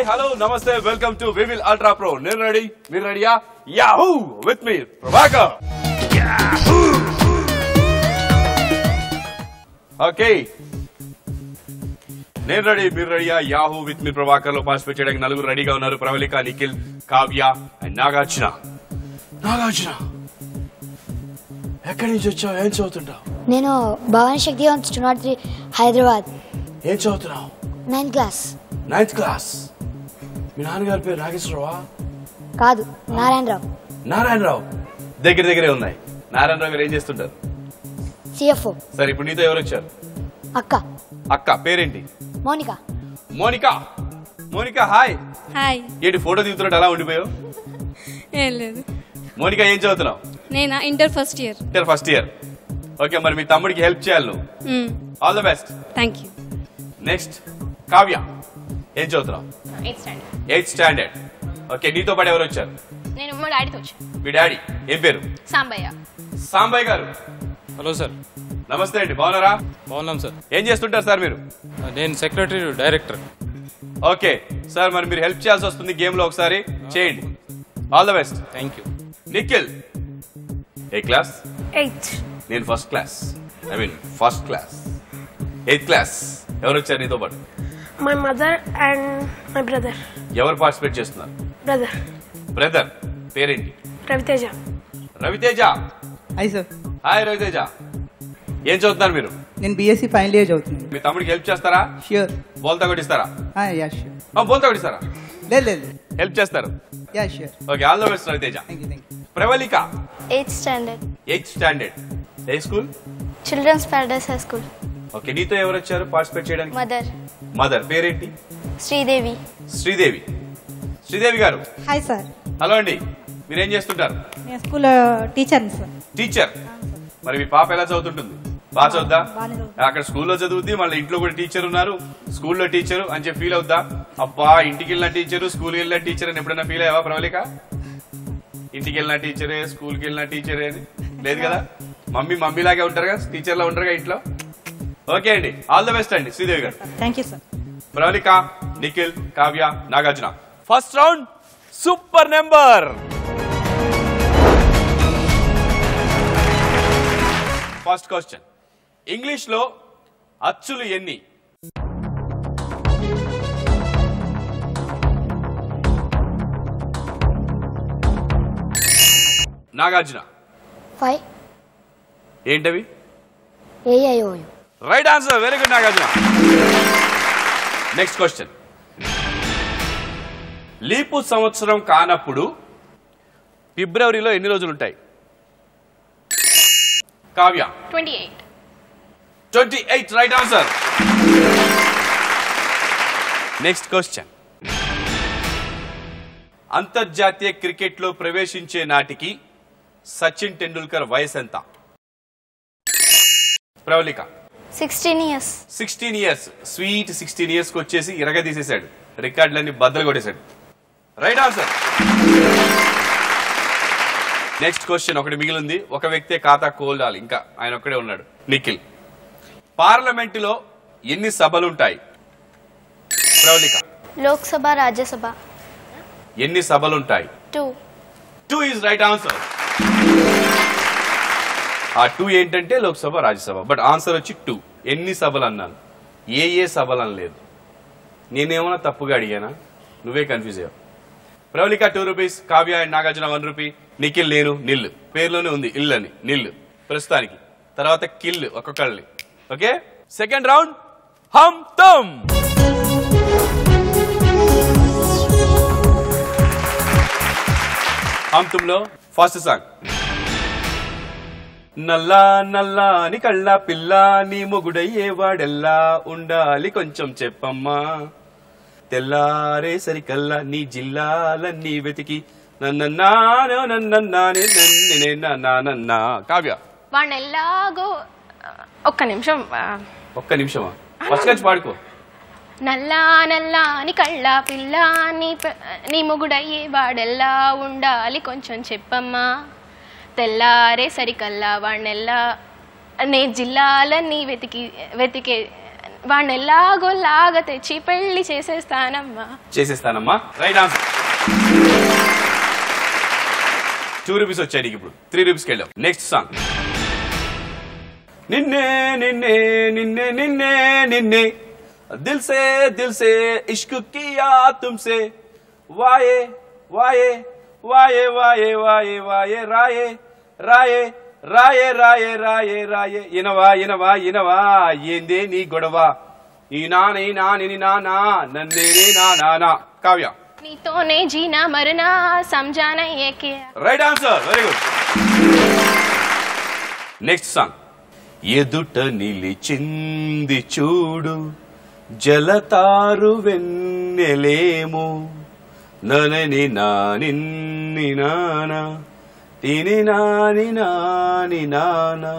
Hi hello నమస్తే welcome to వివిల్ ultra pro నేను రెడీ మీరు రెడీయా యాహూ విత్ మీ ప్రభాకర్ ఓకే నేను రెడీ మీరు రెడీయా యాహూ విత్ మీ ప్రభాకర్ లో పార్టిసిపేట్ చేయడానికి నలుగురు రెడీగా ఉన్నారు ప్రవళిక నిఖిల్ కావ్య అండ్ నాగార్జున నాగార్జున ఎక్కడి నుంచి వచ్చావు ఏం చదువుతుంటావు నేను Bhavani Shakti two not three Hyderabad ఏం చదువుతున్నావు నైన్త్ క్లాస్ నైన్త్ క్లాస్ మీ నాన్నగారి పేరు నాగేశ్వరరావా కాదు నారాయణరావు నారాయణరావు దగ్గర దగ్గరే ఉన్నాయి నారాయణరావు గారు ఏం చేస్తుంటారు సిఎఫ్ఓ సరే ఇప్పుడు నీతో ఎవరు వచ్చారు అక్క అక్క పేరేంటి మోనిక మోనిక మోనిక హాయ్ హాయ్ ఏంటి ఫోటో దిగుతున్నట్టు అలా ఉండిపోయావు ఏం లేదు మోనిక ఏం చదువుతున్నావు నేనా inter first year inter first year okay మరి మీ తమ్ముడికి హెల్ప్ చేయాలి నువ్వు all the best thank you next Kavya ఏం చదువుతున్నావు eighth standard eighth standard okay నీతో పాటు ఎవరు వచ్చారు నేను మా డాడీతో వచ్చాను మీ డాడీ ఏం పేరు సాంబయ్య సాంబయ్య గారు హలో సార్ నమస్తే అండి బాగున్నారా బాగున్నాం సార్ ఏం చేస్తుంటారు సార్ మీరు నేను సెక్రటరీ డైరెక్టర్ ఓకే సార్ మరి మీరు హెల్ప్ చేయాల్సి వస్తుంది గేమ్ లో ఒకసారి చేయండి all the best thank you Nikhil ఏ క్లాస్ ఎయిత్ నేను first class I mean first class eighth class ఎవరు వచ్చారు నీతో పాటు my mother and my brother ఎవరు పార్టిసిపేట్ చేస్తున్నారు brother బ్రదర్ పేరేంటి raviteja Raviteja hi sir hi Raviteja ఏం చదువుతున్నారు మీరు నేను బీఎస్సీ ఫైనల్ ఇయర్ చదువుతున్నాను మీ తమ్ముడికి హెల్ప్ చేస్తారా ష్యూర్ బోల్తా కొట్టిస్తారా యా ష్యూర్ ఆ, బోల్తా కొట్టిస్తారా లేదు లేదు హెల్ప్ చేస్తారు yeah sure okay all the best Raviteja thank you thank you Pravalika eighth standard eighth standard ఏ school children's paradise high school okay నీతో ఎవరు వచ్చారు పార్టిసిపేట్ చేయడానికి మదర్ మదర్ పేరేంటి శ్రీదేవి శ్రీదేవి శ్రీదేవి గారు హాయ్ సార్ హలో అండి మీరేం చేస్తుంటారు నేను స్కూల్ టీచర్ని సార్ టీచర్ మరి మీ పాప ఎలా చదువుతుంటుంది బాగా చదువుద్దా బాగానే చదువుతుంది. అక్కడ స్కూల్లో చదువుద్ది మళ్ళీ ఇంట్లో కూడా టీచర్ ఉన్నారు స్కూల్లో టీచర్ అని చెప్పి ఫీల్ అవుద్దా అబ్బా ఇంటికి వెళ్ళిన టీచర్ స్కూల్కి వెళ్ళిన టీచర్ అని ఎప్పుడైనా ఫీల్ అయ్యావా ప్రవళిక ఇంటికి వెళ్ళిన టీచరే స్కూల్కి వెళ్ళిన టీచరే అని లేదు కదా మమ్మీ మమ్మీ లాగే ఉంటారు కదా టీచర్ లా ఉంటారు కదా ఇంట్లో ఓకే అండి ఆల్ ద బెస్ట్ అండి శ్రీదేవి గారు thank you sir Pravalika Nikhil Kavya Nagarjuna first round super number first question English లో అచ్చులు ఎన్ని నాగార్జున ఫైవ్ ఏంటవి A I O U right answer very good Nagarjuna next question లీపు సంవత్సరం కానప్పుడు ఫిబ్రవరిలో ఎన్ని రోజులు ఉంటాయి Kavya twenty eight twenty eight right answer next question అంతర్జాతీయ క్రికెట్లో ప్రవేశించే నాటికి సచిన్ టెండూల్కర్ వయసు ఎంత Pravalika sixteen years sixteen years sweet sixteen years కి వచ్చేసి ఇరగ తీసేశాడు రికార్డులన్నీ బద్దలు కొట్టేశాడు రైట్ ఆన్సర్ నెక్స్ట్ క్వశ్చన్ ఒకటి మిగిలింది ఒక వ్యక్తే ఖాతా కోల్డాలి ఇంకా ఆయన ఒక్కడే ఉన్నాడు నిఖిల్ పార్లమెంటులో ఎన్ని సభలు ఉంటాయి ప్రవళిక లోక్సభ రాజ్యసభ ఎన్ని సభలు ఉంటాయి two two is right answer ఆ టూ ఏంటంటే లోక్సభ రాజ్యసభ బట్ ఆన్సర్ వచ్చి టూ ఎన్ని సభలు అన్నాను ఏ ఏ సభలు అనలేదు నేనేమన్నా తప్పుగా అడిగానా నువ్వే కన్ఫ్యూజ్ అయ్యావు Pravalika two rupees Kavya and Nagarjuna one rupee Nikhil నేను నిల్లు పేరులోనే ఉంది ఇల్లు అని నిల్లు ప్రస్తుతానికి తర్వాత కిల్ ఒక్కొక్కళ్ళని ఓకే సెకండ్ రౌండ్ హమ్ తమ్ హమ్ తుమ్లో ఫస్ట్ సాంగ్ నల్లా నల్లా అని కళ్ళ పిల్ల నీ మొగుడయ్యే వాడెల్లా ఉండాలి కొంచెం చెప్పమ్మా తెల్లారే సరికల్లా నీ జిల్లాలన్నీ వెతికి నన్నన్నానో నన్నన్నానే నన్నే నన్నా కావ్య వాడిని ఎలాగో ఒక్క నిమిషం ఆ, ఒక్క నిమిషమా ఫస్ట్ నుంచి పాడుకో నల్లా నల్లా అని కళ్ళ పిల్ల నీ పె- నీ మొగుడయ్యే వాడెల్లా ఉండాలి కొంచెం చెప్పమ్మా తెల్లారే సరికల్లా వాడినెల్లా నే జిల్లాలన్నీ వెతికి వెతికే వాడిని ఎలాగోలాగా తెచ్చి పెళ్లి చేసేస్తానమ్మా చేసేస్తానమ్మా రైట్ ఆన్సర్ టూ రూపీస్ వచ్చాయి నీకు ఇప్పుడు త్రీ రూపీస్కి వెళ్ళాం నెక్స్ట్ సాంగ్ నిన్నే నిన్నే నిన్నే నిన్నే నిన్నే దిల్ సే దిల్ సే ఇష్క్ కియా తుమ్సే వాయే వాయే వాయే వాయే వాయే వాయే రాయే రాయే రాయే రాయే రాయే రాయే ఇనవా ఇనవా ఇనవా ఏందే నీ గొడవ ఈ నాని నాని నానా నన్నే నా నానా కావ్య నీతోనే జీనా మరనా సంజాన ఏకే right answer very good next song ఎదుట నిలిచింది చూడు జలతారు వెన్నెలేమో ననని నానిన్ని నానా తిని నాని నాని నానా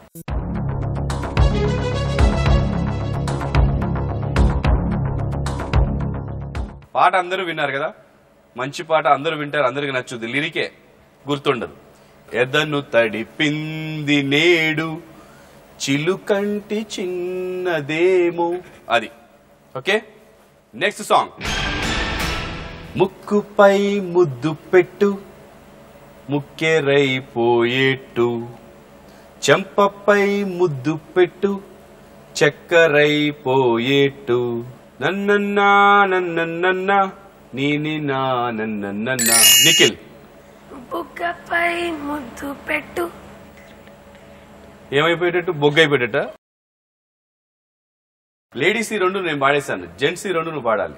పాట అందరూ విన్నారు కదా మంచి పాట అందరూ వింటారు అందరికి నచ్చుద్ది లిరికే గుర్తుండదు ఎదను తడిపింది నేడు చిలుకంటి చిన్నదేమో అది ఓకే నెక్స్ట్ సాంగ్ ముక్కుపై ముద్దు పెట్టు ముక్కెరైపోయేట్టు చెంపపై ముద్దు పెట్టు చక్కరైపోయేట్టు నన్నన్నా నన్నన్నా నీని నా నన్నన్నా నిఖిల్ బుగ్గపై ముద్దు పెట్టు ఏమైపోయేటట్టు బొగ్గ అయిపోయేటట్ట లేడీస్ ఈ రెండు నేను పాడేశాను జెంట్స్ ఈ రెండు నువ్వు పాడాలి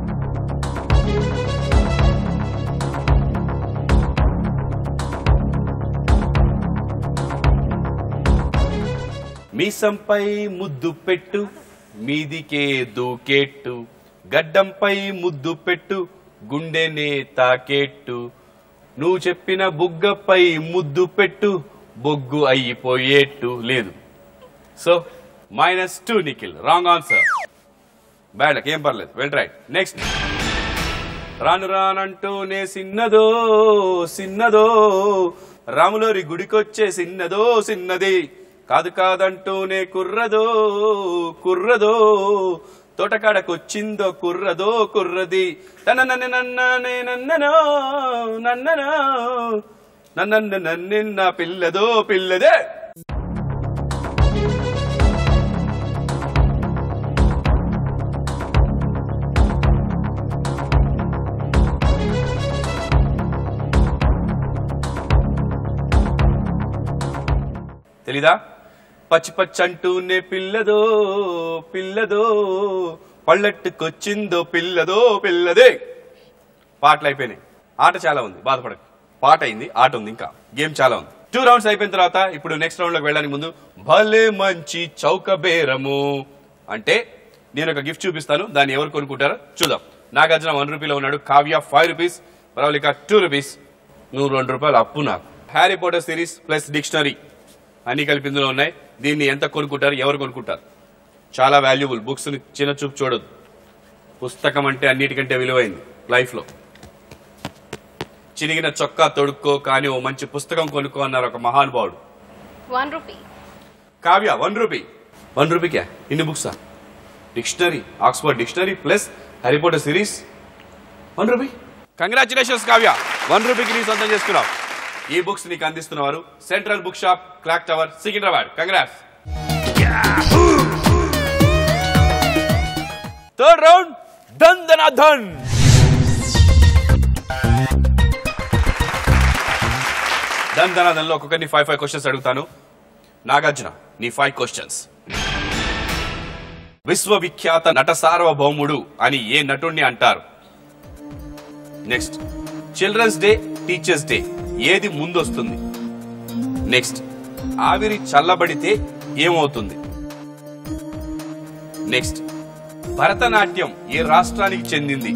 మీసంపై ముద్దు పెట్టు మీదికే దూకేట్టు గడ్డంపై ముద్దు పెట్టు గుండెనే తాకేట్టు నువ్వు చెప్పిన బుగ్గపై ముద్దు పెట్టు బొగ్గు అయిపోయేట్టు లేదు so minus two Nikhil wrong answer bad ఏం పర్లేదు వెల్ రైట్ నెక్స్ట్ రాను రానంటూనే సిన్నదో సిన్నదో రాములోరి గుడికొచ్చే సిన్నదో సిన్నది కాదు కాదంటూనే కుర్రదో కుర్రదో తోటకాడకొచ్చిందో కుర్రదో కుర్రది తన నన్ను నన్ననే నన్ననో నన్ననో నన్ను నన్నిన్న పిల్లదో పిల్లదే తెలీదా పచ్చి పచ్చి అంటూనే పిల్లదో పిల్లదో పళ్ళట్టుకొచ్చిందో పిల్లదో పిల్లదే పాటలు అయిపోయినాయి ఆట చాలా ఉంది బాధపడకు పాట అయింది ఆట ఉంది ఇంకా గేమ్ చాలా ఉంది టూ రౌండ్స్ అయిపోయిన తర్వాత ఇప్పుడు నెక్స్ట్ రౌండ్ లోకి వెళ్ళడానికి ముందు భలే మంచి చౌక బేరము అంటే నేను ఒక గిఫ్ట్ చూపిస్తాను దాన్ని ఎవరు కొనుక్కుంటారో చూద్దాం నాగార్జున వన్ రూపీలో ఉన్నాడు Kavya five rupees Pravalika two rupees నువ్వు రెండు రూపాయలు అప్పు నాకు Harry Potter series plus dictionary అన్ని కలిపి ఇందులో ఉన్నాయి దీన్ని ఎంత కొనుక్కుంటారు ఎవరు కొనుక్కుంటారు చాలా వాల్యుబుల్ బుక్స్ చిన్న చూపు చూడదు పుస్తకం అంటే అన్నిటికంటే విలువైంది లైఫ్లో చిరిగిన చొక్కా తొడుక్కో కానీ ఓ మంచి పుస్తకం కొనుక్కో అన్నారు ఒక మహానుభావుడు one rupee Kavya one rupee one రూపీకే ఇన్ని బుక్సా dictionary Oxford dictionary plus Harry Potter series one rupee congratulations Kavya one రూపీకి నీ సొంతం చేసుకున్నావు ఈ బుక్స్ నీకు అందిస్తున్నవారు central book shop clock tower Secunderabad congrats third round ధన్ ధన ధన్ ధన్ ధన ధన్లో ఒక్కొక్కరిని ఫైవ్ ఫైవ్ క్వశ్చన్స్ అడుగుతాను నాగార్జున నీ ఫైవ్ క్వశ్చన్స్ విశ్వవిఖ్యాత నట సార్వభౌముడు అని ఏ నటుణ్ణి అంటారు next children's day teachers day ఏది ముందొస్తుంది నెక్స్ట్ ఆవిరి చల్లబడితే ఏమవుతుంది నెక్స్ట్ భరతనాట్యం ఏ రాష్ట్రానికి చెందింది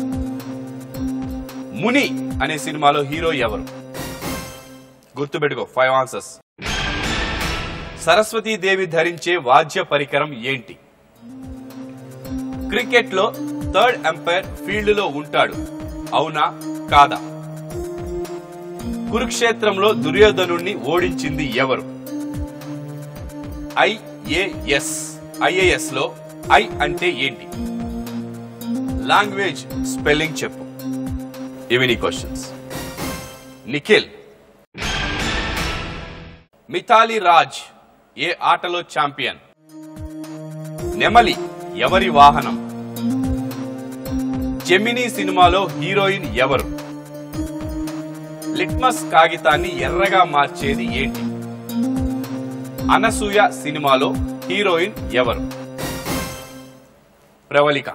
ముని అనే సినిమాలో హీరో ఎవరు గుర్తుపెట్టుకో ఫైవ్ ఆన్సర్స్ సరస్వతీదేవి ధరించే వాద్య పరికరం ఏంటి క్రికెట్ లో థర్డ్ ఎంపైర్ ఫీల్డ్ లో ఉంటాడు అవునా కాదా కురుక్షేత్రంలో దుర్యోధనుణ్ణి ఓడించింది ఎవరు ఐఏఎస్ ఐఏఎస్ లో ఐ అంటే ఏంటి లాంగ్వేజ్ స్పెల్లింగ్ చెప్పు ఇవి నీ క్వశ్చన్స్ నిఖిల్ మిథాలి రాజ్ ఏ ఆటలో ఛాంపియన్ నెమలి ఎవరి వాహనం జెమినీ సినిమాలో హీరోయిన్ ఎవరు లిట్మస్ కాగితాన్ని ఎర్రగా మార్చేది ఏంటి అనసూయ సినిమాలో హీరోయిన్ ఎవరు ప్రవళిక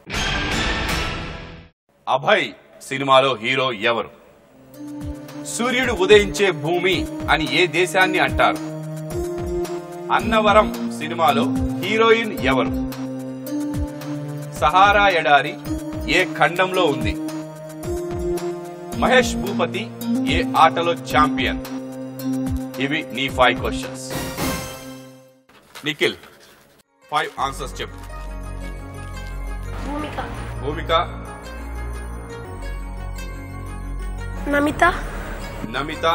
అభయ్ సినిమాలో హీరో ఎవరు సూర్యుడు ఉదయించే భూమి అని ఏ దేశాన్ని అంటారు అన్నవరం సినిమాలో హీరోయిన్ ఎవరు సహారా ఎడారి ఏ ఖండంలో ఉంది మహేష్ భూపతి ఏ ఆటలో ఛాంపియన్ ఇవి నీ five questions Nikhil five answers చెప్పు భూమిక భూమిక నమిత నమిత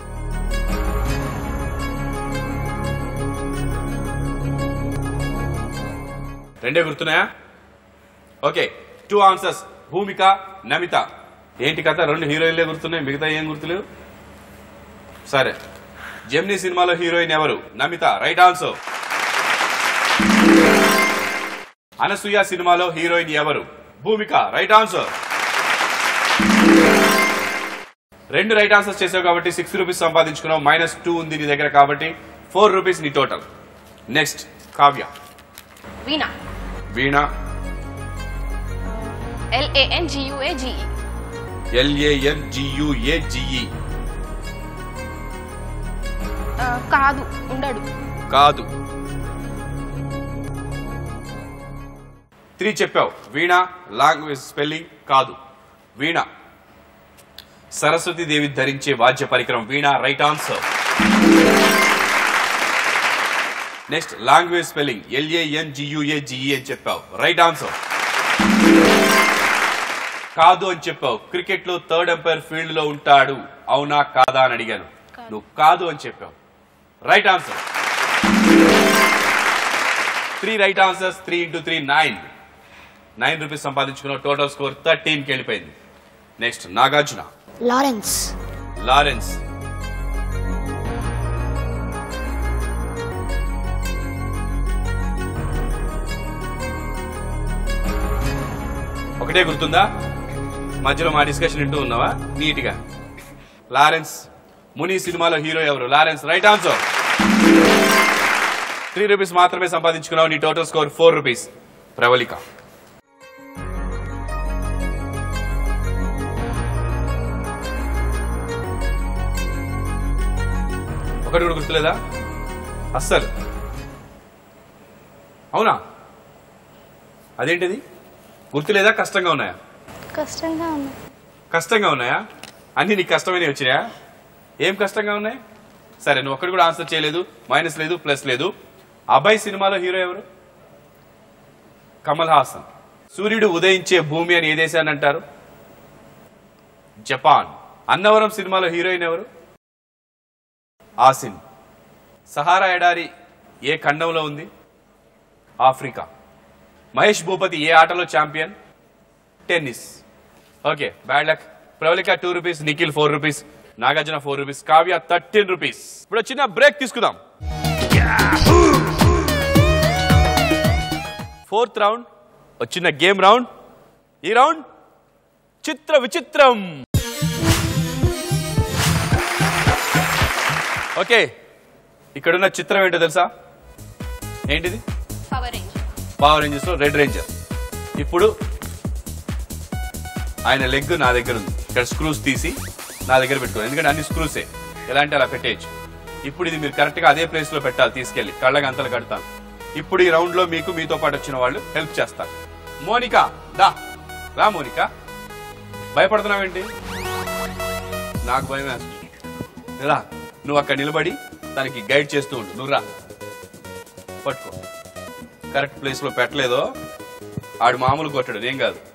రెండే గుర్తున్నాయా okay two answers Bhumika Namitha ఏంటి కథ రెండు హీరోయిన్లే గుర్తున్నాయి మిగతా ఏం గుర్తులేవు సరే జెమినీ సినిమాలో హీరోయిన్ ఎవరు నమిత రైట్ ఆన్సర్ అనసూయ సినిమాలో హీరోయిన్ ఎవరు భూమిక రైట్ ఆన్సర్ రెండు రైట్ ఆన్సర్స్ చేసావు కాబట్టి సిక్స్ రూపీస్ సంపాదించుకున్నావు మైనస్ టూ ఉంది నీ దగ్గర కాబట్టి ఫోర్ రూపీస్ నీ total next Kavya veena veena L A N G U A G E L A N G U A G E కాదు ఉండడు కాదు త్రీ చెప్పావు వీణ లాంగ్వేజ్ స్పెల్లింగ్ కాదు వీణ సరస్వతి దేవి ధరించే వాద్య పరికరం veena right answer next language spelling L A N G U A G E అని చెప్పావు రైట్ ఆన్సర్ కాదు అని చెప్పావు క్రికెట్ లో థర్డ్ ఎంపైర్ ఫీల్డ్ లో ఉంటాడు అవునా కాదా అని అడిగాను నువ్వు కాదు అని చెప్పావు right answer three right answers three into three nine nine rupees సంపాదించుకున్న టోటల్ స్కోర్ థర్టీన్కి వెళ్ళిపోయింది నెక్స్ట్ నాగార్జున లారెన్స్ లారెన్స్ ఒకటే గుర్తుందా మధ్యలో మా డిస్కషన్ వింటూ ఉన్నావా నీట్ గా లారెన్స్ ముని సినిమాలో హీరో ఎవరు Lawrence right answer three rupees మాత్రమే సంపాదించుకున్నావు నీ total score four rupees Pravalika ఒకటి కూడా గుర్తులేదా అస్సలు అవునా అదేంటిది గుర్తులేదా కష్టంగా ఉన్నాయా కష్టంగా ఉంది కష్టంగా ఉన్నాయా అన్ని నీకు కష్టమైనవి వచ్చినాయా ఏం కష్టంగా ఉన్నాయి సరే నువ్వు ఒక్కటి కూడా ఆన్సర్ చేయలేదు మైనస్ లేదు ప్లస్ లేదు అబ్బాయి సినిమాలో హీరో ఎవరు కమల్ హాసన్ సూర్యుడు ఉదయించే భూమి అని ఏ దేశాన్ని అంటారు జపాన్ అన్నవరం సినిమాలో హీరోయిన్ ఎవరు ఆసిన్ సహారా ఎడారి ఏ ఖండంలో ఉంది ఆఫ్రికా మహేష్ భూపతి ఏ ఆటలో champion tennis okay bad luck Pravalika two rupees Nikhil four rupees Nagarjuna four rupees Kavya thirteen rupees ఇప్పుడు చిన్న బ్రేక్ తీసుకుందాం ఫోర్త్ రౌండ్ ఒక చిన్న గేమ్ రౌండ్ ఈ రౌండ్ చిత్ర విచిత్రం ఓకే ఇక్కడున్న చిత్రం ఏంటో తెలుసా ఏంటిది పవర్ రేంజ్ పవర్ రేంజర్స్ లో రెడ్ రేంజర్ ఇప్పుడు ఆయన లెగ్ నా దగ్గర ఉంది ఇక్కడ స్క్రూస్ తీసి నా దగ్గర పెట్టుకోవాలి ఎందుకంటే అన్ని స్క్రూసే ఎలా అంటే అలా పెట్టేయచ్చు ఇప్పుడు ఇది మీరు కరెక్ట్ గా అదే ప్లేస్ లో పెట్టాలి తీసుకెళ్లి కళ్ళకి అంతలు కడతాను ఇప్పుడు ఈ రౌండ్ లో మీకు మీతో పాటు వచ్చిన వాళ్ళు హెల్ప్ చేస్తారు మోనికా దా రా మోనికా భయపడుతున్నావేంటి నాకు భయం వేస్తుంది రా నువ్వు అక్కడ నిలబడి దానికి గైడ్ చేస్తూ ఉండు నువ్వు రా పట్టుకో కరెక్ట్ ప్లేస్ లో పెట్టలేదో ఆడు మామూలు కొట్టాడు ఏం కాదు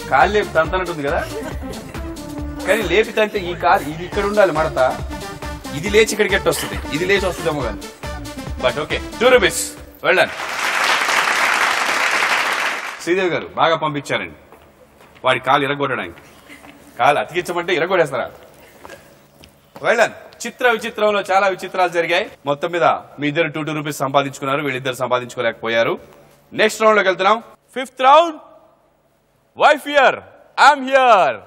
కాలు లేపి తంతనట్టుంది కదా కానీ లేపి తంతే ఈ కాలు ఇది ఇక్కడ ఉండాలి మడత ఇది లేచి ఇక్కడికి ఎట్టు వస్తుంది ఇది లేచి వస్తుందేమో కానీ బట్ ఓకే టూ రూపీస్ వెళ్ళండి శ్రీదేవి గారు బాగా పంపించారండి వాడి కాలు ఇరగొట్టడానికి కాలు అతికించమంటే ఇరగొడేస్తారా వెళ్ళండి చిత్ర విచిత్రంలో చాలా విచిత్రాలు జరిగాయి మొత్తం మీద మీ ఇద్దరు టూ టూ రూపీస్ సంపాదించుకున్నారు వీళ్ళిద్దరు సంపాదించుకోలేకపోయారు నెక్స్ట్ రౌండ్ లోకి వెళ్తున్నాం fifth round wife here I'm here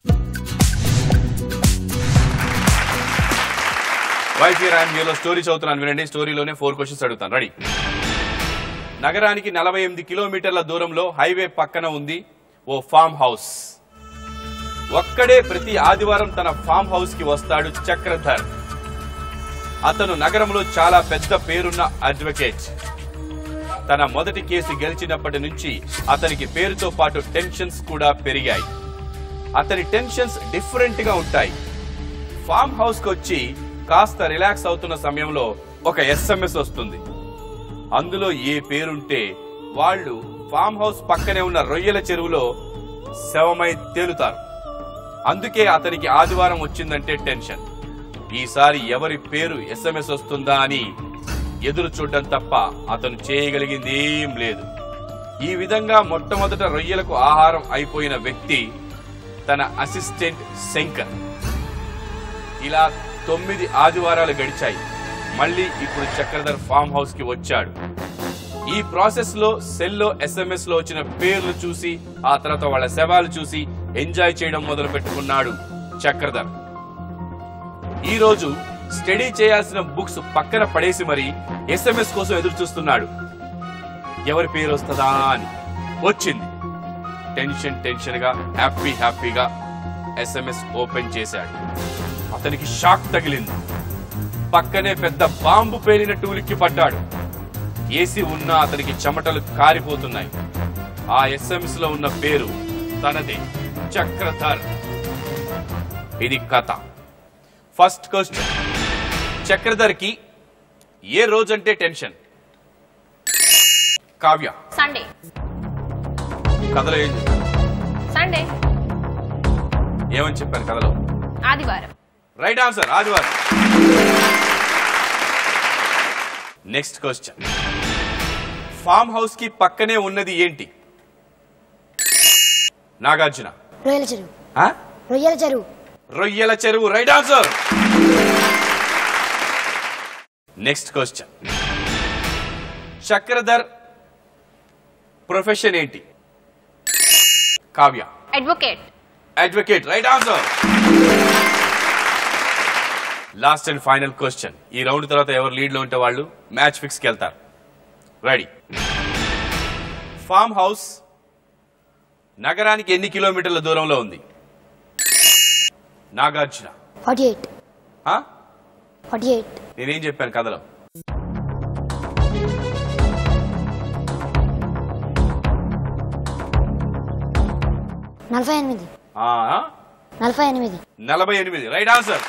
wife here I'm here లో స్టోరీ చదువుతున్నాను వినండి స్టోరీలోనే ఫోర్ క్వశ్చన్స్ అడుగుతాను రెడీ నగరానికి నలభై ఎనిమిది కిలోమీటర్ల దూరంలో హైవే పక్కన ఉంది ఓ ఫామ్ హౌస్ ఒక్కడే ప్రతి ఆదివారం తన ఫామ్ హౌస్ కి వస్తాడు చక్రధర్ అతను నగరంలో చాలా పెద్ద పేరున్న అడ్వకేట్ తన మొదటి కేసు గెలిచినప్పటి నుంచి అతనికి పేరుతో పాటు టెన్షన్స్ కూడా పెరిగాయి అతని టెన్షన్స్ డిఫరెంట్ గా ఉంటాయి ఫామ్ హౌస్ కి వచ్చి కాస్త రిలాక్స్ అవుతున్న సమయంలో ఒక ఎస్ఎంఎస్ వస్తుంది అందులో ఏ పేరుంటే వాళ్ళు ఫామ్ హౌస్ పక్కనే ఉన్న రొయ్యల చెరువులో శవమై తేలుతారు అందుకే అతనికి ఆదివారం వచ్చిందంటే టెన్షన్ ఈసారి ఎవరి పేరు ఎస్ఎంఎస్ వస్తుందా అని ఎదురు చూడడం తప్ప అతను చేయగలిగింది ఏం లేదు ఈ విధంగా మొట్టమొదట రొయ్యలకు ఆహారం అయిపోయిన వ్యక్తి తన అసిస్టెంట్ శంకర్ ఇలా తొమ్మిది ఆదివారాలు గడిచాయి మళ్ళీ ఇప్పుడు చక్రధర్ ఫామ్ హౌస్ కి వచ్చాడు ఈ ప్రాసెస్ లో సెల్ లో ఎస్ఎంఎస్ లో వచ్చిన పేర్లు చూసి ఆ తర్వాత వాళ్ళ శవాలు చూసి ఎంజాయ్ చేయడం మొదలు పెట్టుకున్నాడు చక్రధర్ ఈ రోజు స్టడీ చేయాల్సిన బుక్స్ పక్కన పడేసి మరి ఎస్ఎంఎస్ కోసం ఎదురు చూస్తున్నాడు ఎవరి పేరు వస్తుందా అని వచ్చింది టెన్షన్ టెన్షన్ గా హ్యాపీ హ్యాపీగా ఎస్ఎంఎస్ ఓపెన్ చేశాడు అతనికి షాక్ తగిలింది పక్కనే పెద్ద బాంబు పేలిన టూలికి పడ్డాడు ఏసీ ఉన్నా అతనికి చెమటలు కారిపోతున్నాయి ఆ ఎస్ఎంఎస్ లో ఉన్న పేరు తనదే చక్రధర్ ఇది కథ ఫస్ట్ క్వశ్చన్ చక్రధర్ కి ఏ రోజంటే టెన్షన్ కావ్య సండే కథలో ఏం చెప్పారు? సండే ఏమని చెప్పాను కథలో ఆదివారం రైట్ ఆన్సర్ ఆదివారం నెక్స్ట్ క్వశ్చన్ ఫామ్ హౌస్ కి పక్కనే ఉన్నది ఏంటి నాగార్జున రొయ్యల చెరువు ఆ? రొయ్యల చెరువు రొయ్యల చెరువు right answer next question Chakradhar profession ఏంటి Kavya advocate advocate right answer last and final question ఈ రౌండ్ తర్వాత ఎవరు లీడ్ లో ఉంటే వాళ్ళు మ్యాచ్ ఫిక్స్ కి వెళ్తారు రెడీ ఫామ్ హౌస్ నగరానికి ఎన్ని కిలోమీటర్ల దూరంలో ఉంది నాగార్జున ఫార్టీ ఎయిట్ ఆ? ఫార్టీ ఎయిట్ నేనేం చెప్పాను కథలో నలభై ఎనిమిది ఆ? నలభై ఎనిమిది నలభై ఎనిమిది రైట్ ఆన్సర్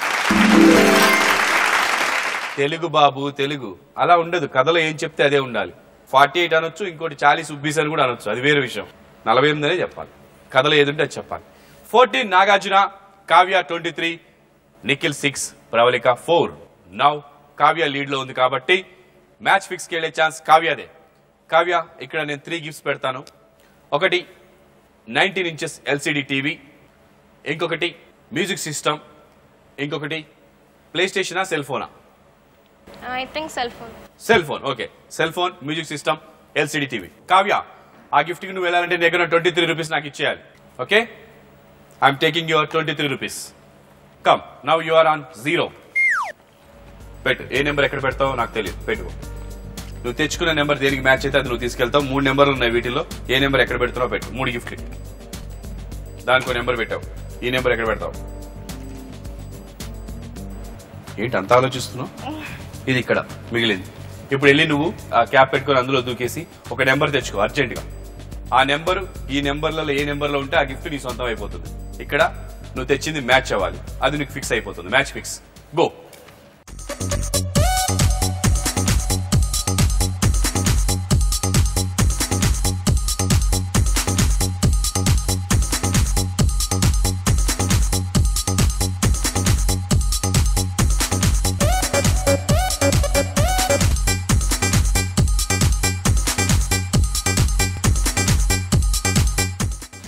తెలుగు బాబు తెలుగు అలా ఉండదు కథలో ఏం చెప్తే అదే ఉండాలి ఫార్టీ ఎయిట్ అనొచ్చు ఇంకోటి చాలీస్ ఉబ్బీస్ అని కూడా అనొచ్చు అది వేరే విషయం నలభై ఎనిమిది అనే చెప్పాలి కథలో ఏదుంటే అది చెప్పాలి fourteen Nagarjuna Kavya twenty three Nikhil six Pravalika four now Kavya lead లో ఉంది కాబట్టి మ్యాచ్ ఫిక్స్ కి వెళ్ళే ఛాన్స్ కావ్యదే కావ్య ఇక్కడ నేను త్రీ గిఫ్ట్స్ పెడతాను ఒకటి నైన్టీన్ ఇంచెస్ ఎల్సిడి టీవీ ఇంకొకటి మ్యూజిక్ సిస్టమ్ ఇంకొకటి ప్లే స్టేషనా సెల్ ఫోనా I think cell phone cell phone okay cell phone music system LCD TV Kavya ఆ గిఫ్ట్ కి నువ్వు వెళ్ళాలంటే నీ దగ్గర ట్వంటీ త్రీ రూపీస్ నాకు ఇచ్చేయాలి okay I'm taking your twenty three rupees come now you are on zero పెట్టు ఏ నెంబర్ ఎక్కడ పెడతావో నాకు తెలియదు పెట్టుకో నువ్వు తెచ్చుకున్న నెంబర్ దేనికి మ్యాచ్ అయితే అది నువ్వు తీసుకెళ్తావు మూడు నెంబర్లు ఉన్నాయి వీటిలో ఏ నెంబర్ ఎక్కడ పెడుతున్నావు పెట్టు మూడు గిఫ్ట్ దానికో నెంబర్ పెట్టావు ఈ నెంబర్ ఎక్కడ పెడతావు ఏంటి అంత ఆలోచిస్తున్నావు ఇది ఇక్కడ మిగిలింది ఇప్పుడు వెళ్ళి నువ్వు ఆ క్యాప్ పెట్టుకొని అందులో దూకేసి ఒక నెంబర్ తెచ్చుకో అర్జెంట్ గా ఆ నెంబరు ఈ నెంబర్లలో ఏ నెంబర్లో ఉంటే ఆ గిఫ్ట్ నీ సొంతం అయిపోతుంది ఇక్కడ నువ్వు తెచ్చింది మ్యాచ్ అవ్వాలి అది నీకు ఫిక్స్ అయిపోతుంది మ్యాచ్ ఫిక్స్ గో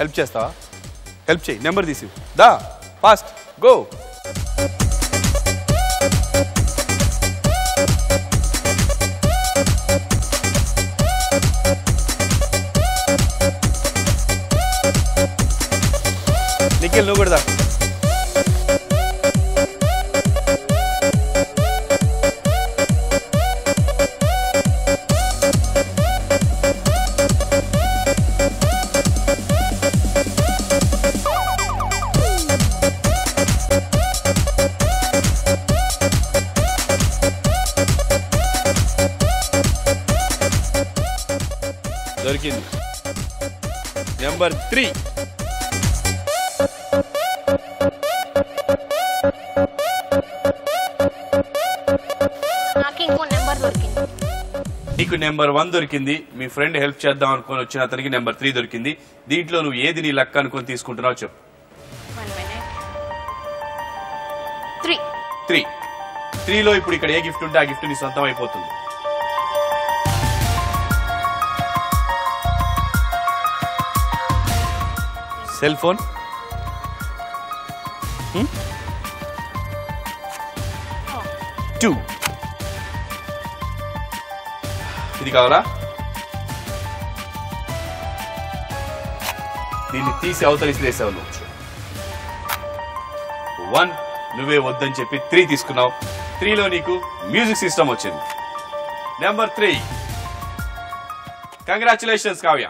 హెల్ప్ చేస్తావా హెల్ప్ చేయి నెంబర్ తీసి దా ఫాస్ట్ గో నిఖిల్ నువ్వు కూడా దా దొరికింది నెంబర్ త్రీ నాకు ఇంకో నెంబర్ దొరికింది నీకు నెంబర్ వన్ దొరికింది మీ ఫ్రెండ్ హెల్ప్ చేద్దాం అనుకొని వచ్చిన అతనికి నెంబర్ త్రీ దొరికింది దీంట్లో నువ్వు ఏది నీ లక్క అనుకొని తీసుకుంటున్నావు చెప్పు వన్ మినిట్ త్రీ త్రీ త్రీలో ఇప్పుడు ఇక్కడ ఏ గిఫ్ట్ ఉంటే ఆ గిఫ్ట్ నీ సొంతం అయిపోతుంది సెల్ ఫోన్ టూ ఇది కావాలా దీన్ని తీసి అవతలి వేసావు నువ్వు వన్ నువ్వే వద్దని చెప్పి త్రీ తీసుకున్నావు త్రీలో నీకు మ్యూజిక్ సిస్టమ్ వచ్చింది నెంబర్ త్రీ కంగ్రాచులేషన్స్ కావ్య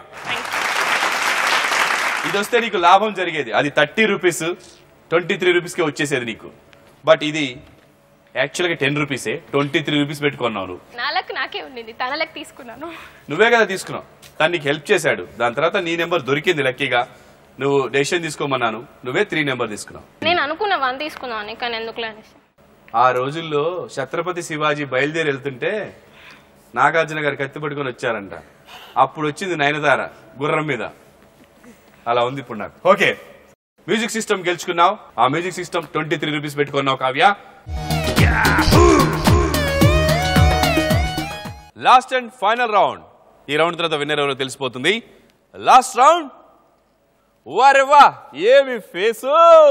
ఇది వస్తే నీకు లాభం జరిగేది అది థర్టీ రూపీస్ ట్వంటీ త్రీ రూపీస్కే వచ్చేసేది నీకు బట్ ఇది యాక్చువల్గా టెన్ రూపీసే ట్వంటీ త్రీ రూపీస్ పెట్టుకున్నావు నువ్వు నాలకు నాకే ఉండింది తనలకు తీసుకున్నాను నువ్వే కదా తీసుకున్నావు తను నీకు హెల్ప్ చేశాడు దాని తర్వాత నీ నెంబర్ దొరికింది లక్కీగా నువ్వు డెసిషన్ తీసుకోమన్నాను నువ్వే త్రీ నెంబర్ తీసుకున్నావు నేను అనుకున్న వన్ తీసుకుందామని కానీ ఎందుకులే అనేసి ఆ రోజుల్లో ఛత్రపతి శివాజీ బయలుదేరి వెళ్తుంటే నాగార్జున గారు కత్తి పట్టుకొని వచ్చారంట అప్పుడు వచ్చింది నయనతార గుర్రం మీద అలా ఉంది ఇప్పుడు నాకు ఓకే మ్యూజిక్ సిస్టమ్ గెలుచుకున్నావు ఆ music system twenty three rupees పెట్టుకున్నావు Kavya last and final round ఈ రౌండ్ తర్వాత విన్నర్ ఎవరో తెలిసిపోతుంది లాస్ట్ రౌండ్ వారే వా ఏమి ఫేసు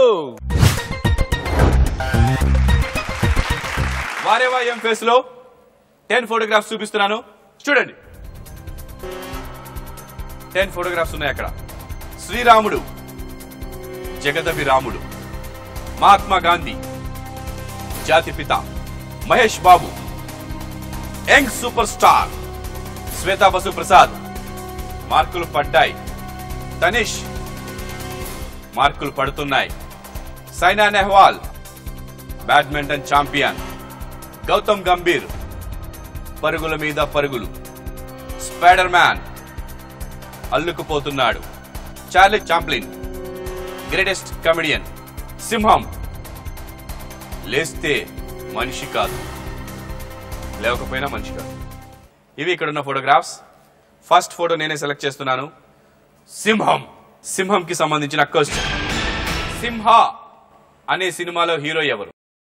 వారేవా ఏం ఫేస్ లో టెన్ ఫోటోగ్రాఫ్స్ చూపిస్తున్నాను చూడండి టెన్ ఫోటోగ్రాఫ్స్ ఉన్నాయి అక్కడ శ్రీరాముడు జగదవి రాముడు మహాత్మా గాంధీ జాతిపిత Mahesh Babu young super star Shweta Basu Prasad మార్కులు పడ్డాయి తనిష్ మార్కులు పడుతున్నాయి సైనా నెహ్వాల్ బ్యాడ్మింటన్ ఛాంపియన్ గౌతమ్ గంభీర్ పరుగుల మీద పరుగులు స్పైడర్ మ్యాన్ అల్లుకుపోతున్నాడు చార్లీ చాంప్లిన్ గ్రేటెస్ట్ కమెడియన్ సింహం లేస్తే మనిషి కాదు లేవకపోయినా మనిషి కాదు ఇవి ఇక్కడ ఉన్న ఫోటోగ్రాఫ్స్ ఫస్ట్ ఫోటో నేనే సెలెక్ట్ చేస్తున్నాను సింహం సింహంకి సంబంధించిన క్వశ్చన్ సింహ అనే సినిమాలో హీరో ఎవరు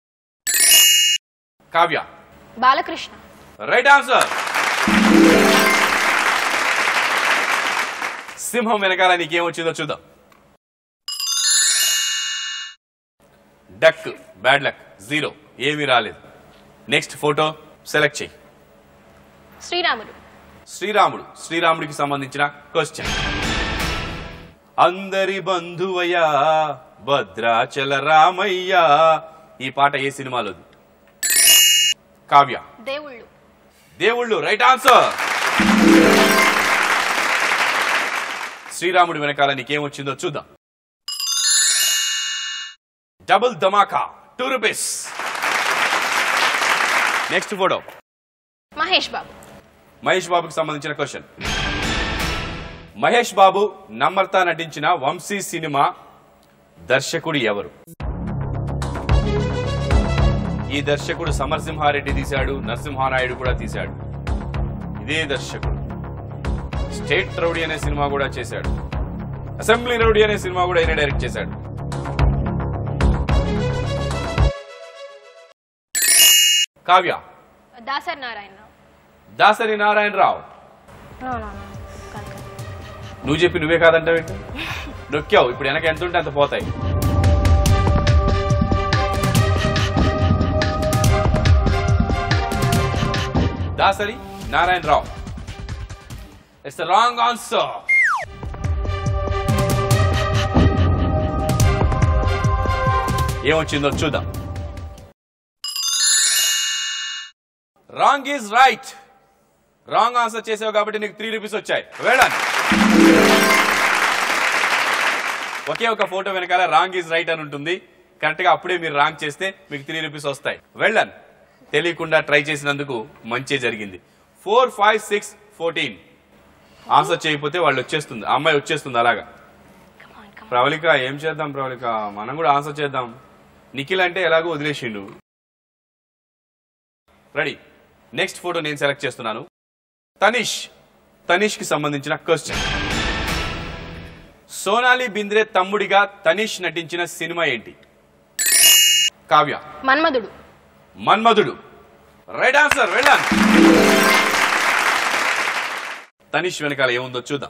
కావ్య బాలకృష్ణ రైట్ ఆన్సర్ సింహం వెనకాల నీకేం వచ్చిందో చూద్దాం డక్ బ్యాడ్ లక్ జీరో ఏమీ రాలేదు నెక్స్ట్ ఫోటో సెలెక్ట్ చేయి శ్రీరాముడు శ్రీరాముడు శ్రీరాముడికి సంబంధించిన క్వశ్చన్ అందరి బంధువయ్యా భద్రాచల రామయ్య ఈ పాట ఏ సినిమాలోది కావ్య దేవుళ్ళు దేవుళ్ళు రైట్ ఆన్సర్ శ్రీరాముడి వెనకాల నీకేం వచ్చిందో చూద్దాం double dhamaka two rupees next photo Mahesh Babu Mahesh బాబుకి సంబంధించిన క్వశ్చన్ మహేష్ బాబు నమ్రత నటించిన వంశీ సినిమా దర్శకుడు ఎవరు ఈ దర్శకుడు సమరసింహారెడ్డి తీశాడు నరసింహానాయుడు కూడా తీశాడు ఇదే దర్శకుడు స్టేట్ రౌడీ అనే సినిమా కూడా చేశాడు అసెంబ్లీ రౌడీ అనే సినిమా కూడా ఈయన డైరెక్ట్ చేశాడు Kavya Dasari Narayana Dasari Narayanarao no no no కాదు కాదు. నువ్వు చెప్పి నువ్వే కాదంటావేంటి నొక్కావు ఇప్పుడు వెనక ఎంత ఉంటే అంత పోతాయి Dasari Narayana Rao it's the wrong answer ఏమొచ్చిందో చూద్దాం wrong is right wrong answer చేసావు కాబట్టి నీకు త్రీ రూపీస్ వచ్చాయి వెళ్ళండి ఒకే ఒక ఫోటో వెనకాల రాంగ్ ఈజ్ రైట్ అని ఉంటుంది కరెక్ట్ గా అప్పుడే మీరు రాంగ్ చేస్తే మీకు త్రీ రూపీస్ వస్తాయి వెళ్ళండి తెలియకుండా ట్రై చేసినందుకు మంచి జరిగింది four five six fourteen answer చేయకపోతే వాళ్ళు వచ్చేస్తుంది ఆ అమ్మాయి వచ్చేస్తుంది అలాగా ప్రవళిక ఏం చేద్దాం ప్రవళిక మనం కూడా ఆన్సర్ చేద్దాం నిఖిల్ అంటే ఎలాగో వదిలేసిండు రెడీ నెక్స్ట్ ఫోటో నేను సెలెక్ట్ చేస్తున్నాను తనిష్ తనిష్ కి సంబంధించిన క్వశ్చన్ సోనాలి బింద్రే తమ్ముడిగా తనిష్ నటించిన సినిమా ఏంటి కావ్య మన్మధుడు మన్మధుడు రైట్ ఆన్సర్ వెళ్ళాను తనిష్ వెనకాల ఏముందో చూద్దాం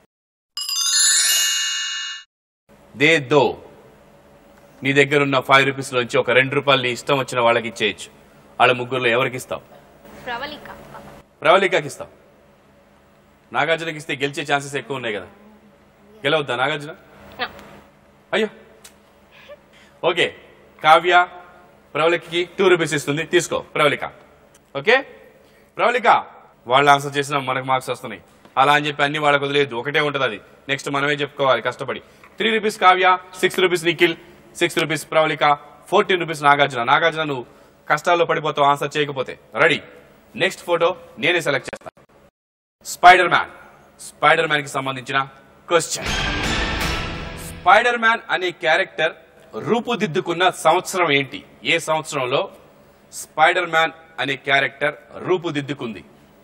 దే దో నీ దగ్గర ఉన్న ఫైవ్ రూపీస్ నుంచి ఒక రెండు రూపాయలు నీ ఇష్టం వచ్చిన వాళ్ళకి ఇచ్చేయచ్చు వాళ్ళ ముగ్గురులో ఎవరికి ఇస్తావు ప్రవళిక ప్రవళికకి ఇస్తాం నాగార్జునకి ఇస్తే గెలిచే ఛాన్సెస్ ఎక్కువ ఉన్నాయి కదా గెలవద్దా నాగార్జున No. అయ్యో ఓకే కావ్య ప్రవళికకి టూ రూపీస్ ఇస్తుంది తీసుకో ప్రవళిక ఓకే ప్రవళిక వాళ్ళు ఆన్సర్ చేసినా మనకు మార్క్స్ వస్తున్నాయి అలా అని చెప్పి అన్ని వాళ్ళకి వదిలేదు ఒకటే ఉంటుంది అది నెక్స్ట్ మనమే చెప్పుకోవాలి కష్టపడి three rupees Kavya six rupees Nikhil six rupees Pravalika fourteen rupees Nagarjuna Nagarjuna నువ్వు కష్టాల్లో పడిపోతావు ఆన్సర్ చేయకపోతే రెడీ నెక్స్ట్ ఫోటో నేనే సెలెక్ట్ చేస్తాను స్పైడర్ మ్యాన్ స్పైడర్ మ్యాన్ కి సంబంధించిన క్వశ్చన్ స్పైడర్ మ్యాన్ అనే క్యారెక్టర్ రూపుదిద్దుకున్న సంవత్సరం ఏంటి ఏ సంవత్సరంలో స్పైడర్ మ్యాన్ అనే క్యారెక్టర్ రూపుదిద్దుకుంది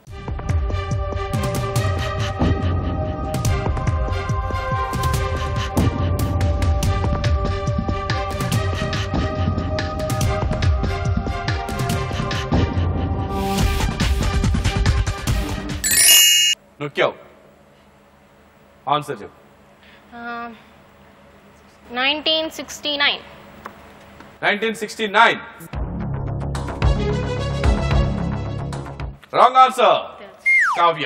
నొక్కావు ఆన్సర్ చెప్పు nineteen sixty nine nineteen sixty nine wrong answer Kavya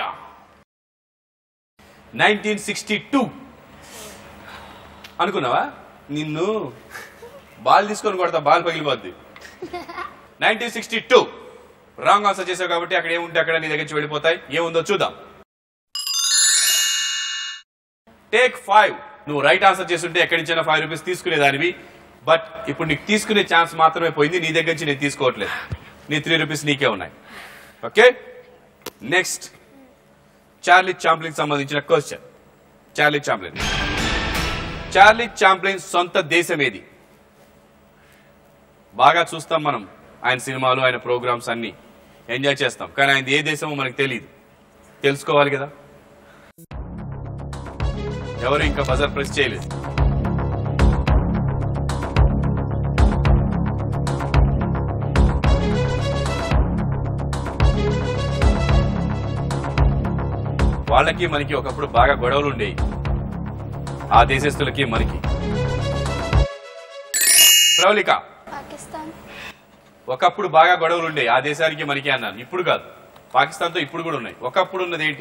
nineteen sixty two అనుకున్నావా నిన్ను బాల్ తీసుకొని కొడతా బాల్ పగిలిపోద్ది nineteen sixty two wrong answer చేసావు కాబట్టి అక్కడ ఏముంటే అక్కడ నీ దగ్గర నుంచి వెళ్ళిపోతాయి ఏముందో చూద్దాం టేక్ ఫైవ్ నువ్వు రైట్ ఆన్సర్ చేస్తుంటే ఎక్కడి నుంచైనా ఫైవ్ రూపీస్ తీసుకునేదానివి బట్ ఇప్పుడు నీకు తీసుకునే ఛాన్స్ మాత్రమే పోయింది నీ దగ్గర నుంచి నేను తీసుకోవట్లేదు నీ త్రీ రూపీస్ నీకే ఉన్నాయి ఓకే నెక్స్ట్ చార్లీ చాంప్లిన్ సంబంధించిన question Charlie Chaplin Charlie Chaplin సొంత దేశం ఏది బాగా చూస్తాం మనం ఆయన సినిమాలు ఆయన ప్రోగ్రామ్స్ అన్ని ఎంజాయ్ చేస్తాం కానీ ఆయన ఏ దేశమో మనకు తెలియదు తెలుసుకోవాలి కదా ఎవరు ఇంకా బజర్ ప్రెస్ చేయలేదు వాళ్ళకి మనకి ఒకప్పుడు బాగా గొడవలు ఉండేవి ఆ దేశస్తులకి మనకి ప్రవళిక పాకిస్తాన్ ఒకప్పుడు బాగా గొడవలు ఉండేవి ఆ దేశానికి మనకి అన్నాను ఇప్పుడు కాదు పాకిస్తాన్తో ఇప్పుడు కూడా ఉన్నాయి ఒకప్పుడు ఉన్నది ఏంటి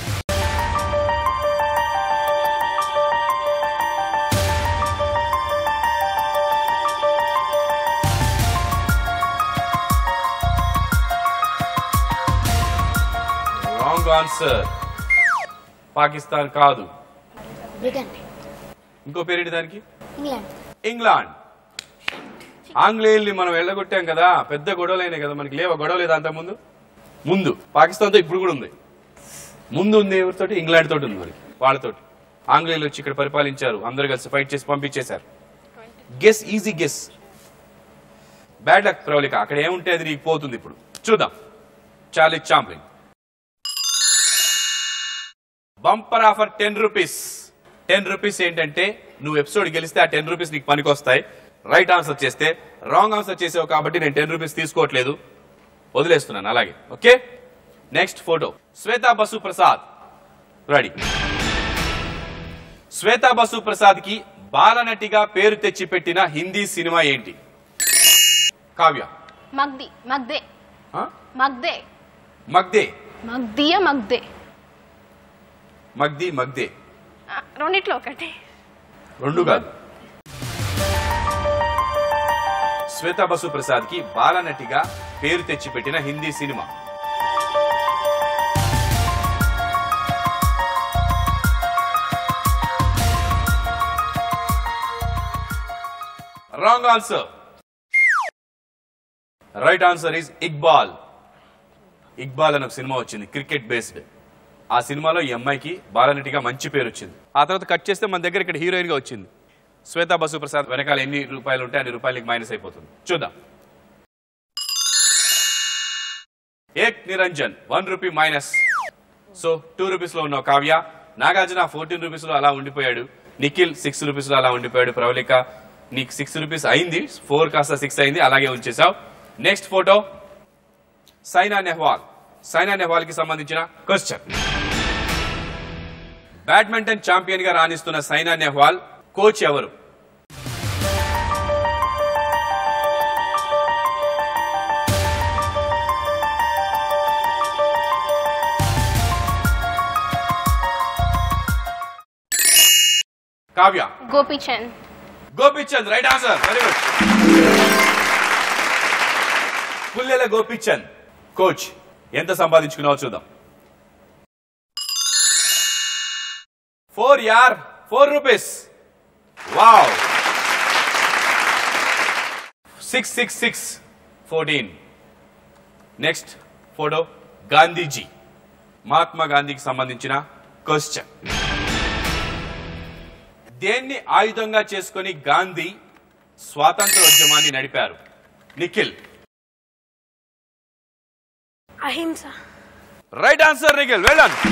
రాంగ్ ఆన్సర్ పాకిస్తాన్ కాదు బ్రిటన్ ఇంకో పేరేంటి దానికి ఇంగ్లాండ్ ఇంగ్లాండ్ ఆంగ్లేయుల్ని మనం వెళ్ళగొట్టాం కదా పెద్ద గొడవలైనాయి కదా మనకి లేవా గొడవ లేదా అంత ముందు ముందు పాకిస్తాన్తో ఇప్పుడు కూడా ఉంది ముందు ఉంది ఎవరితోటి ఇంగ్లాండ్ తోటి ఉంది మరి వాళ్ళతోటి ఆంగ్లేయులు వచ్చి ఇక్కడ పరిపాలించారు అందరు కలిసి ఫైట్ చేసి పంపించేశారు guess easy guess bad luck Pravalika అక్కడ ఏముంటే అది నీకు పోతుంది ఇప్పుడు చూద్దాం Charlie Chaplin bumper offer ten rupees ten rupees ఏంటంటే నువ్వు ఎపిసోడ్ గెలిస్తే ఆ టెన్ రూపీస్ నీకు పనికొస్తాయి రైట్ ఆన్సర్ చేస్తే రాంగ్ ఆన్సర్ చేసావు కాబట్టి నేను టెన్ రూపీస్ తీసుకోవట్లేదు వదిలేస్తున్నాను అలాగే okay next photo Shweta Basu Prasad ready Shweta Basu Prasad కి బాలనటిగా పేరు తెచ్చిపెట్టిన హిందీ సినిమా ఏంటి కావ్య మగ్ది మగ్దే ఆ? మగ్దే మగ్దే మగ్దియ మగ్దే మగ్ది మగ్దే ఆ, రెండిట్లో ఒకటి రెండు కాదు శ్వేతా బసు ప్రసాద్ కి బాలనటిగా పేరు తెచ్చిపెట్టిన హిందీ సినిమా wrong answer right answer is Iqbal Iqbal అని ఒక సినిమా వచ్చింది క్రికెట్ బేస్డ్ ఆ సినిమాలో ఈ అమ్మాయికి బాలనటిగా మంచి పేరు వచ్చింది ఆ తర్వాత కట్ చేస్తే మన దగ్గర ఇక్కడ హీరోయిన్ గా వచ్చింది శ్వేతా బసు ప్రసాద్ వెనకాల ఎన్ని రూపాయలు ఉంటే అన్ని రూపాయలకి మైనస్ అయిపోతుంది చూద్దాం Ek Niranjan one rupee minus so two rupees లో ఉన్నావు కావ్య నాగార్జున ఫోర్టీన్ రూపీస్ లో అలా ఉండిపోయాడు నిఖిల్ సిక్స్ రూపీస్ లో అలా ఉండిపోయాడు ప్రవళిక నీకు సిక్స్ రూపీస్ అయింది ఫోర్ కాస్త సిక్స్ అయింది అలాగే ఉంచేసావు నెక్స్ట్ ఫోటో సైనా నెహ్వాల్ సైనా నెహ్వాల్ కి సంబంధించిన క్వశ్చన్ బ్యాడ్మింటన్ ఛాంపియన్ గా రాణిస్తున్న సైనా నెహ్వాల్ కోచ్ ఎవరు Kavya Gopichand Gopichand right answer very good Pullela Gopichand coach ఎంత సంపాదించుకున్నావో చూద్దాం ఫోర్ యార్ four rupees wow six six six fourteen next photo Gandhiji Mahatma గాంధీకి సంబంధించిన క్వశ్చన్ దేన్ని ఆయుధంగా చేసుకొని గాంధీ స్వాతంత్రోద్యమాన్ని నడిపారు నిఖిల్ అహింస right answer Nikhil well done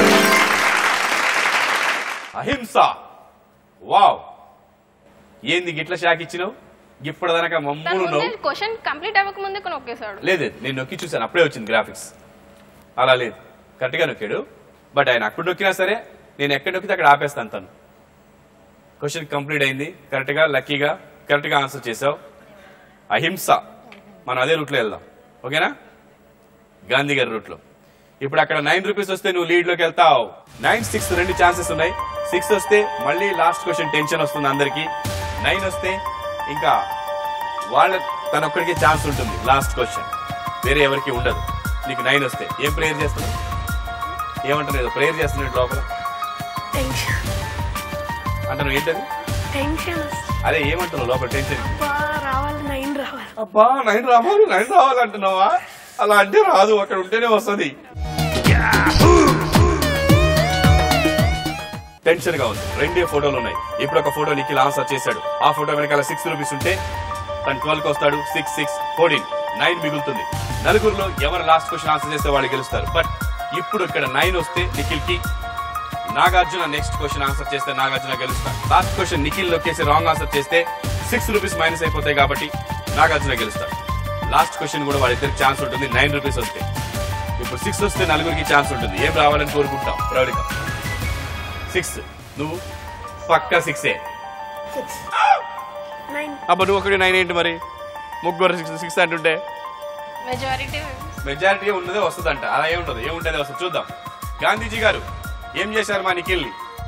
అహింస వావ్ ఏంది గిట్ల షాక్ ఇచ్చినావు ఇప్పటిదనక తను మమ్ములు ముందే నువ్వు క్వశ్చన్ కంప్లీట్ అవ్వక ముందే నొక్కేశాడు లేదు నేను నొక్కి చూశాను అప్పుడే వచ్చింది గ్రాఫిక్స్ అలా లేదు కరెక్ట్గా నొక్కాడు బట్ ఆయన అక్కడ నొక్కినా సరే నేను ఎక్కడ నొక్కితే అక్కడ ఆపేస్తాను తను క్వశ్చన్ కంప్లీట్ అయింది కరెక్ట్గా లక్కీగా కరెక్ట్గా ఆన్సర్ చేసావు అహింస మనం అదే రూట్లో వెళ్దాం ఓకేనా గాంధీ గారి రూట్లో ఇప్పుడు అక్కడ నైన్ రూపీస్ వస్తే నువ్వు లీడ్ లోకి వెళ్తావు నైన్ సిక్స్ రెండు ఛాన్సెస్ ఉన్నాయి సిక్స్ వస్తే మళ్ళీ లాస్ట్ క్వశ్చన్ టెన్షన్ వస్తుంది అందరికి నైన్ వస్తే ఇంకా వాళ్ళ తన ఒక్కడికి ఛాన్స్ ఉంటుంది లాస్ట్ క్వశ్చన్ వేరే ఎవరికి ఉండదు నీకు నైన్ వస్తే ఏం ప్రేయర్ చేస్తున్నావు ఏమంటారు ఏదో ప్రేయర్ చేస్తున్నట్టు లోపల టెన్షన్ అంటే నువ్వు ఏంటది టెన్షన్ అదే ఏమంటున్నావు లోపల టెన్షన్ అబ్బా రావాలి నైన్ రావాలి అబ్బా నైన్ రావాలి నైన్ రావాలి అంటున్నావా అలా అంటే రాదు అక్కడ ఉంటేనే వస్తుంది టెన్షన్ గా ఉంది రెండే ఫోటోలు ఉన్నాయి ఇప్పుడు ఒక ఫోటో నిఖిల్ ఆన్సర్ చేశాడు ఆ ఫోటో వెనకాల సిక్స్ రూపీస్ ఉంటే తను ట్వెల్వ్ వస్తాడు సిక్స్ సిక్స్ ఫోర్టీన్ నైన్ మిగులుతుంది నలుగురులో ఎవరు లాస్ట్ క్వశ్చన్ ఆన్సర్ చేస్తే వాళ్ళు గెలుస్తారు బట్ ఇప్పుడు ఇక్కడ నైన్ వస్తే నిఖిల్ కి నాగార్జున నెక్స్ట్ క్వశ్చన్ ఆన్సర్ చేస్తే నాగార్జున గెలుస్తాడు లాస్ట్ క్వశ్చన్ నిఖిల్ లొకేసి రాంగ్ ఆన్సర్ చేస్తే సిక్స్ రూపీస్ మైనస్ అయిపోతాయి కాబట్టి నాగార్జున గెలుస్తాడు లాస్ట్ క్వశ్చన్ కూడా వాళ్ళిద్దరికి ఛాన్స్ ఉంటుంది నైన్ రూపీస్ వస్తే ఇప్పుడు సిక్స్ వస్తే నలుగురికి ఛాన్స్ ఉంటుంది ఏం రావాలని కోరుకుంటాం ప్రవళిక సిక్స్ నువ్వు పక్కా సిక్సే నైన్ అబ్బా నువ్వు ఒకటి నైన్ ఏంటి మరి ముగ్గురు సిక్స్ సిక్స్ అంటుంటే మెజారిటీ మెజారిటీ ఉన్నదే వస్తుందంట అలా ఏముంటది ఏముంటది వస్తుంది చూద్దాం గాంధీజీ గారు ఏం చేశారు మా Nikhil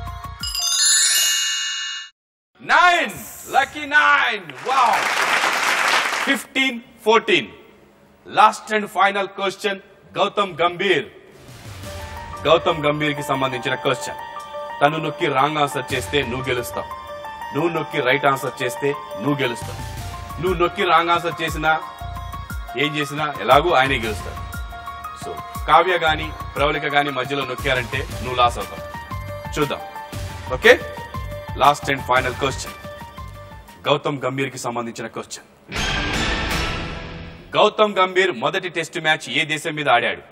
nine lucky nine wow fifteen fourteen last and final question Gautam Gambhir Gautam Gambhir కి సంబంధించిన క్వశ్చన్ తను నొక్కి రాంగ్ ఆన్సర్ చేస్తే నువ్వు గెలుస్తావు నువ్వు నొక్కి రైట్ ఆన్సర్ చేస్తే నువ్వు గెలుస్తావు నువ్వు నొక్కి రాంగ్ ఆన్సర్ చేసినా ఏం చేసినా ఎలాగూ ఆయనే గెలుస్తాడు సో కావ్య గాని ప్రవళిక గాని మధ్యలో నొక్కారంటే నువ్వు లాస్ అవుతావు చూద్దాం okay last and final question Gautam Gambhir కి సంబంధించిన క్వశ్చన్ గౌతమ్ గంభీర్ మొదటి టెస్ట్ మ్యాచ్ ఏ దేశం మీద ఆడాడు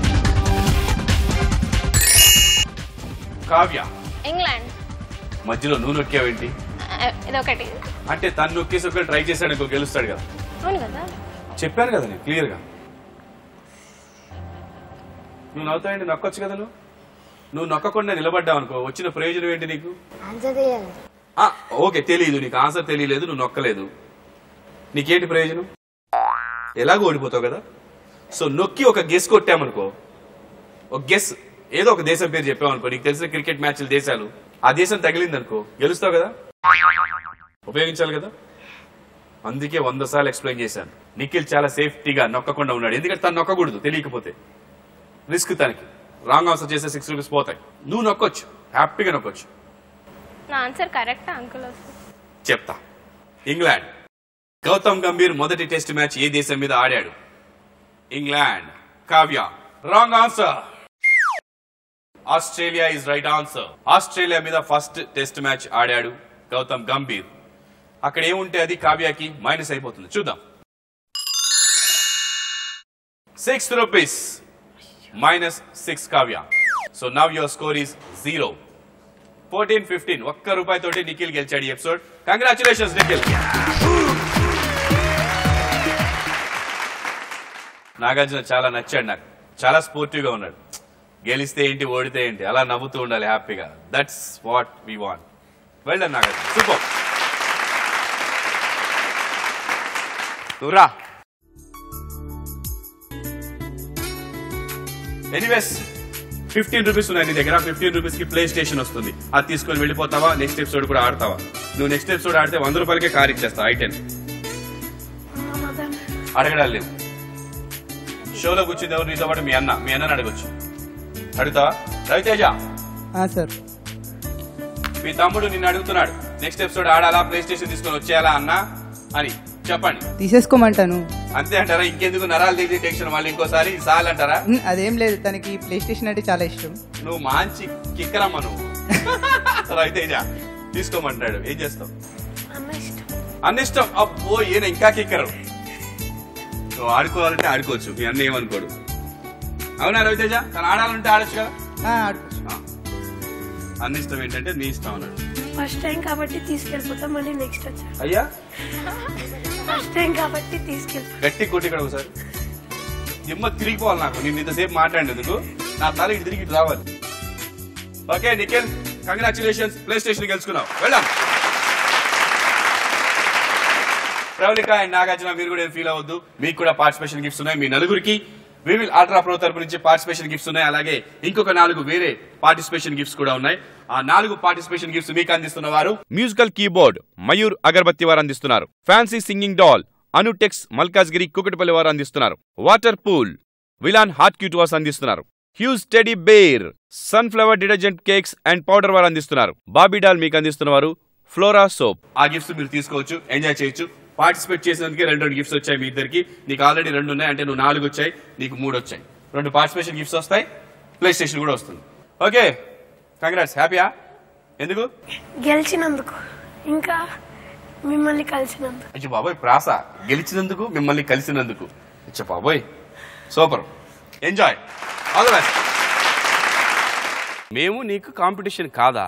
కావ్య ఇంగ్లాండ్ మధ్యలో నువ్వు నొక్కావేంటి ఆ, ఇదొకటి అంటే తను నొక్కేసి ఒకటి ట్రై చేశాడు ఇంకో గెలుస్తాడు కదా అవును కదా చెప్పాను కదా నేను క్లియర్ గా నువ్వు నవ్వుతాయండి నొక్కొచ్చు కదా నువ్వు నువ్వు నొక్కకుండా నిలబడ్డావు అనుకో వచ్చిన ప్రయోజనం ఏంటి నీకు ఆన్సర్ చేయాలి ఆ, ఓకే తెలియదు నీకు ఆన్సర్ తెలియలేదు నువ్వు నొక్కలేదు నీకేంటి ప్రయోజనం ఎలాగో ఓడిపోతావు కదా సో నొక్కి ఒక గెస్ కొట్టామనుకో ఒక గెస్ ఏదో ఒక దేశం పేరు చెప్పామనుకో నీకు తెలిసిన క్రికెట్ మ్యాచ్లు దేశాలు ఆ దేశం తగిలింది అనుకో గెలుస్తావు కదా ఉపయోగించాలి కదా అందుకే వంద సార్లు ఎక్స్ప్లెయిన్ చేశాను నిఖిల్ చాలా సేఫ్టీగా నొక్కకుండా ఉన్నాడు ఎందుకంటే తను నొక్కకూడదు తెలియకపోతే రిస్క్ తనకి రాంగ్ ఆన్సర్ చేస్తే సిక్స్ రూపీస్ పోతాయి నువ్వు నొక్కొచ్చు హ్యాపీగా నొక్కొచ్చు నా ఆన్సర్ కరెక్టా అంకుల్ వస్తుంది చెప్తా ఇంగ్లాండ్ గౌతమ్ గంభీర్ మొదటి టెస్ట్ మ్యాచ్ ఏ దేశం మీద ఆడాడు England Kavya wrong answer Australia is right answer Australia మీద ఫస్ట్ టెస్ట్ మ్యాచ్ ఆడాడు గౌతమ్ గంభీర్ అక్కడ ఏముంటే అది కావ్యకి మైనస్ అయిపోతుంది చూద్దాం six rupees minus six Kavya so now your score is zero fourteen fifteen ఒక్క రూపాయితోటి నిఖిల్ గెలిచాడు ఈ ఎపిసోడ్ కంగ్రాచులేషన్స్ నిఖిల్ నాగార్జున చాలా నచ్చాడు నాకు చాలా స్పోర్టివ్ గా ఉన్నాడు గెలిస్తే ఏంటి ఓడితే ఏంటి అలా నవ్వుతూ ఉండాలి హ్యాపీగా దట్స్ వాట్ వి వాంట్ వెళ్ళండి నాగార్జున సూపర్ నువ్వురా ఎనీవేస్ ఫిఫ్టీన్ రూపీస్ ఉన్నాయి నీ దగ్గర ఫిఫ్టీన్ రూపీస్ కి ప్లే స్టేషన్ వస్తుంది అది తీసుకొని వెళ్ళిపోతావా నెక్స్ట్ ఎపిసోడ్ కూడా ఆడతావా నువ్వు నెక్స్ట్ ఎపిసోడ్ ఆడితే వంద రూపాయలకే కార్ ఇచ్చేస్తా ఐ టెన్ మా మదర్ అడగడాలు లేవు షోలో కూర్చుంది ఎవరు నీతో పాటు మీ అన్న మీ అన్నని అడగొచ్చు అడుగుతావా రవితేజ ఆ, సార్ మీ తమ్ముడు నిన్ను అడుగుతున్నాడు నెక్స్ట్ ఎపిసోడ్ ఆడాలా ప్లే స్టేషన్ తీసుకొని వచ్చేయాలా అన్న అని చెప్పండి తీసేసుకోమంటాను అంతే అంటారా ఇంకెందుకు నరాలు దిగి టెన్షన్ మళ్ళీ ఇంకోసారి సాల్ అంటారా ఉమ్, అదేం లేదు తనకి ప్లే స్టేషన్ అంటే చాలా ఇష్టం నువ్వు మంచి కిక్కరమ్మ నువ్వు రవితేజ తీసుకోమంటాడు ఏం చేస్తావు అన్న ఇష్టం అన్న ఇష్టం అబ్బో ఈయన ఇంకా కిక్కరు నువ్వు ఆడుకోవాలంటే ఆడుకోవచ్చు మీ అన్న ఏమనుకోడు అవునా రవితేజ తను ఆడాలంటే ఆడొచ్చు కదా ఆ, ఆడుకోవచ్చు ఆ. అన్న ఇష్టం ఏంటంటే నీ ఇష్టం అన్నాడు ఫస్ట్ టైం కాబట్టి తీసుకెళ్ళిపోతాం మళ్ళీ నెక్స్ట్ వచ్చా అయ్యా ఫస్ట్ టైం కాబట్టి తీసుకెళ్ళిపోతాం గట్టి కొట్టి ఇక్కడ ఒకసారి దిమ్మ తిరిగిపోవాలి నాకు నేను ఇంతసేపు మాట్లాడినందుకు నా తల ఇటు తిరిగి ఇటు రావాలి okay Nikhil congratulations PlayStation గెలుచుకున్నావు వెళ్దాం ప్రవళిక అండ్ నాగార్జున మీరు కూడా ఏం ఫీల్ అవ్వద్దు మీకు కూడా పార్టిసిపేషన్ గిఫ్ట్స్ ఉన్నాయి మీ నలుగురికి వివిల్ అల్ట్రా ప్రో తరపు నుంచి పార్టిసిపేషన్ గిఫ్ట్స్ ఉన్నాయి అలాగే ఇంకొక నాలుగు వేరే పార్టిసిపేషన్ గిఫ్ట్స్ కూడా ఉన్నాయి ఆ నాలుగు పార్టిసిపేషన్ గిఫ్ట్స్ మీకు అందిస్తున్న వారు మ్యూజికల్ కీబోర్డ్ మయూర్ అగర్బత్తి వారు అందిస్తున్నారు fancy singing doll Anutex Malkajgiri Kukatpally వారు అందిస్తున్నారు వాటర్ పూల్ విలాన్ హాట్ క్యూట్ వాస్ అందిస్తున్నారు huge teddy bear sunflower detergent cakes and powder వారు అందిస్తున్నారు బాబీ డాల్ మీకు అందిస్తున్నవారు ఫ్లోరా సోప్ ఆ గిఫ్ట్స్ మీరు తీసుకోవచ్చు ఎంజాయ్ చేయొచ్చు పార్టిసిపేట్ చేసినందుకే రెండు రెండు గిఫ్ట్స్ వచ్చాయి మీ ఇద్దరికి నీకు ఆల్రెడీ రెండు ఉన్నాయి అంటే నువ్వు నాలుగు వచ్చాయి నీకు మూడు వచ్చాయి రెండు పార్టిసిపేషన్ గిఫ్ట్స్ వస్తాయి ప్లే స్టేషన్ కూడా వస్తుంది ఓకే కంగ్రాట్స్ హ్యాపీయా ఎందుకు గెలిచినందుకు ఇంకా మిమ్మల్ని కలిసినందుకు అచ్చా బాబోయ్ ప్రాస గెలిచినందుకు మిమ్మల్ని కలిసినందుకు అచ్చా బాబోయ్ super enjoy all the best మేము నీకు కాంపిటీషన్ కాదా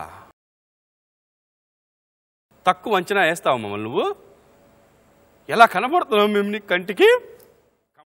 తక్కువ అంచనా వేస్తావు మమ్మల్ని నువ్వు ఎలా కనబడుతున్నావు మేము నీ కంటికి